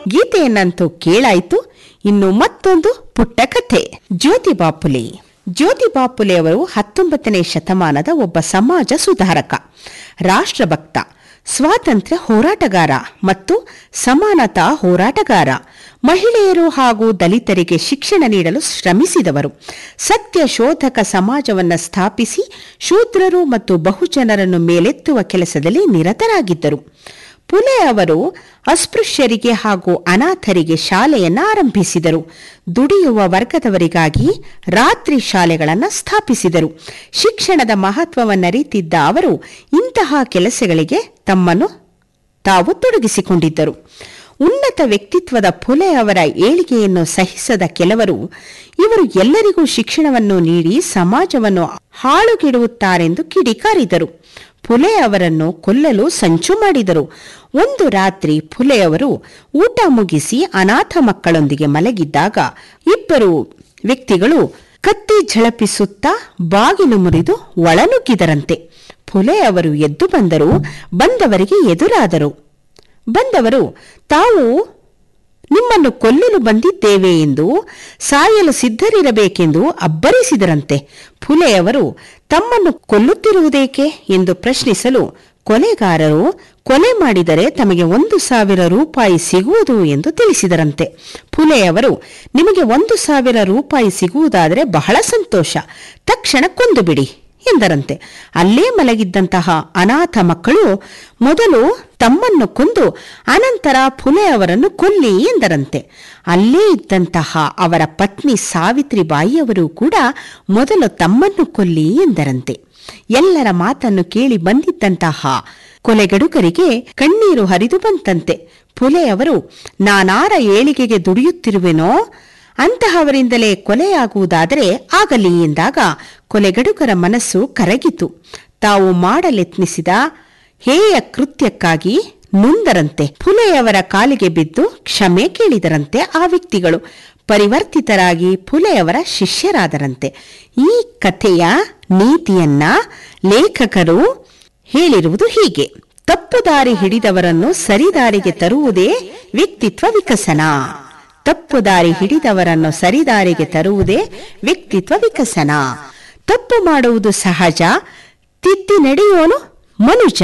ಗೀತೆಯನ್ನಂತೂ ಕೇಳಾಯ್ತು ಇನ್ನು ಮತ್ತೊಂದು ಪುಟ್ಟ ಕಥೆ ಜ್ಯೋತಿ ಬಾಪುಲೆ ಜ್ಯೋತಿ ಬಾಪುಲೆ ಅವರು ಹತ್ತೊಂಬತ್ತನೇ ಶತಮಾನದ ಒಬ್ಬ ಸಮಾಜ ಸುಧಾರಕ ರಾಷ್ಟ್ರಭಕ್ತ ಸ್ವಾತಂತ್ರ್ಯ ಹೋರಾಟಗಾರ ಮತ್ತು ಸಮಾನತಾ ಹೋರಾಟಗಾರ ಮಹಿಳೆಯರು ಹಾಗೂ ದಲಿತರಿಗೆ ಶಿಕ್ಷಣ ನೀಡಲು ಶ್ರಮಿಸಿದವರು ಸತ್ಯ ಶೋಧಕ ಸಮಾಜವನ್ನು ಸ್ಥಾಪಿಸಿ ಶೂದ್ರರು ಮತ್ತು ಬಹುಜನರನ್ನು ಮೇಲೆತ್ತುವ ಕೆಲಸದಲ್ಲಿ ನಿರತರಾಗಿದ್ದರು ಪುಲೆ ಅವರು ಅಸ್ಪೃಶ್ಯರಿಗೆ ಹಾಗೂ ಅನಾಥರಿಗೆ ಶಾಲೆಯನ್ನು ಆರಂಭಿಸಿದರು ದುಡಿಯುವ ವರ್ಗದವರಿಗಾಗಿ ರಾತ್ರಿ ಶಾಲೆಗಳನ್ನು ಸ್ಥಾಪಿಸಿದರು ಶಿಕ್ಷಣದ ಮಹತ್ವವನ್ನರಿತಿದ್ದ ಅವರು ಇಂತಹ ಕೆಲಸಗಳಿಗೆ ತಮ್ಮನ್ನು ತಾವು ತೊಡಗಿಸಿಕೊಂಡಿದ್ದರು ಉನ್ನತ ವ್ಯಕ್ತಿತ್ವದ ಪುಲೆ ಅವರ ಏಳಿಗೆಯನ್ನು ಸಹಿಸದ ಕೆಲವರು ಇವರು ಎಲ್ಲರಿಗೂ ಶಿಕ್ಷಣವನ್ನು ನೀಡಿ ಸಮಾಜವನ್ನು ಹಾಳುಗೆಡುತ್ತಾರೆಂದು ಕಿಡಿಕಾರಿದರು ಪುಲೆ ಅವರನ್ನು ಕೊಲ್ಲಲು ಸಂಚು ಮಾಡಿದರು ಒಂದು ರಾತ್ರಿ ಪುಲೆ ಅವರು ಊಟ ಮುಗಿಸಿ ಅನಾಥ ಮಕ್ಕಳೊಂದಿಗೆ ಮಲಗಿದ್ದಾಗ ಇಬ್ಬರು ವ್ಯಕ್ತಿಗಳು ಕತ್ತಿ ಝಳಪಿಸುತ್ತಾ ಬಾಗಿಲು ಮುರಿದು ಒಳನುಗ್ಗಿದರಂತೆ ಪುಲೆ ಅವರು ಎದ್ದು ಬಂದರು ಬಂದವರಿಗೆ ಎದುರಾದರು ಬಂದವರು ತಾವು ನಿಮ್ಮನ್ನು ಕೊಲ್ಲಲು ಬಂದಿದ್ದೇವೆ ಎಂದು ಸಾಯಲು ಸಿದ್ಧರಿರಬೇಕೆಂದು ಅಬ್ಬರಿಸಿದರಂತೆ ಪುಲೆಯವರು ತಮ್ಮನ್ನು ಕೊಲ್ಲುತ್ತಿರುವುದೇಕೆ ಎಂದು ಪ್ರಶ್ನಿಸಲು ಕೊಲೆಗಾರರು ಕೊಲೆ ಮಾಡಿದರೆ ತಮಗೆ ಒಂದು ಸಾವಿರ ರೂಪಾಯಿ ಸಿಗುವುದು ಎಂದು ತಿಳಿಸಿದರಂತೆ ಪುಲೆಯವರು ನಿಮಗೆ ಒಂದು ಸಾವಿರ ರೂಪಾಯಿ ಸಿಗುವುದಾದರೆ ಬಹಳ ಸಂತೋಷ ತಕ್ಷಣ ಕೊಂದು ಬಿಡಿ ಎಂದರಂತೆ ಅಲ್ಲೇ ಮಲಗಿದ್ದಂತಹ ಅನಾಥ ಮಕ್ಕಳು ಮೊದಲು ತಮ್ಮನ್ನು ಕೊಂದು ಅನಂತರ ಪುಲೆ ಅವರನ್ನು ಕೊಲ್ಲಿ ಎಂದರಂತೆ ಅಲ್ಲೇ ಇದ್ದಂತಹ ಅವರ ಪತ್ನಿ ಸಾವಿತ್ರಿ ಬಾಯಿಯವರು ಕೂಡ ಮೊದಲು ತಮ್ಮನ್ನು ಕೊಲ್ಲಿ ಎಂದರಂತೆ ಎಲ್ಲರ ಮಾತನ್ನು ಕೇಳಿ ಬಂದಿದ್ದಂತಹ ಕೊಲೆಗಡುಕರಿಗೆ ಕಣ್ಣೀರು ಹರಿದು ಬಂತಂತೆ ಪುಲೆ ಅವರು ನಾನಾರ ಏಳಿಗೆಗೆ ದುಡಿಯುತ್ತಿರುವೆನೋ ಅಂತಹವರಿಂದಲೇ ಕೊಲೆಯಾಗುವುದಾದರೆ ಆಗಲಿ ಎಂದಾಗ ಕೊಲೆಗಡುಕರ ಮನಸ್ಸು ಕರಗಿತು ತಾವು ಮಾಡಲೆತ್ನಿಸಿದ ಹೇಯ ಕೃತ್ಯಕ್ಕಾಗಿ ನೊಂದರಂತೆ ಪುಲೆಯವರ ಕಾಲಿಗೆ ಬಿದ್ದು ಕ್ಷಮೆ ಕೇಳಿದರಂತೆ ಆ ವ್ಯಕ್ತಿಗಳು ಪರಿವರ್ತಿತರಾಗಿ ಪುಲೆಯವರ ಶಿಷ್ಯರಾದರಂತೆ ಈ ಕಥೆಯ ನೀತಿಯನ್ನ ಲೇಖಕರು ಹೇಳಿರುವುದು ಹೀಗೆ ತಪ್ಪು ದಾರಿ ಹಿಡಿದವರನ್ನು ಸರಿದಾರಿಗೆ ತರುವುದೇ ವ್ಯಕ್ತಿತ್ವ ವಿಕಸನ ತಪ್ಪು ದಾರಿ ಹಿಡಿದವರನ್ನು ಸರಿದಾರಿಗೆ ತರುವುದೇ ವ್ಯಕ್ತಿತ್ವ ವಿಕಸನ ತಪ್ಪು ಮಾಡುವುದು ಸಹಜ ತಿದ್ದಿ ನಡೆಯೋನು ಮನುಜ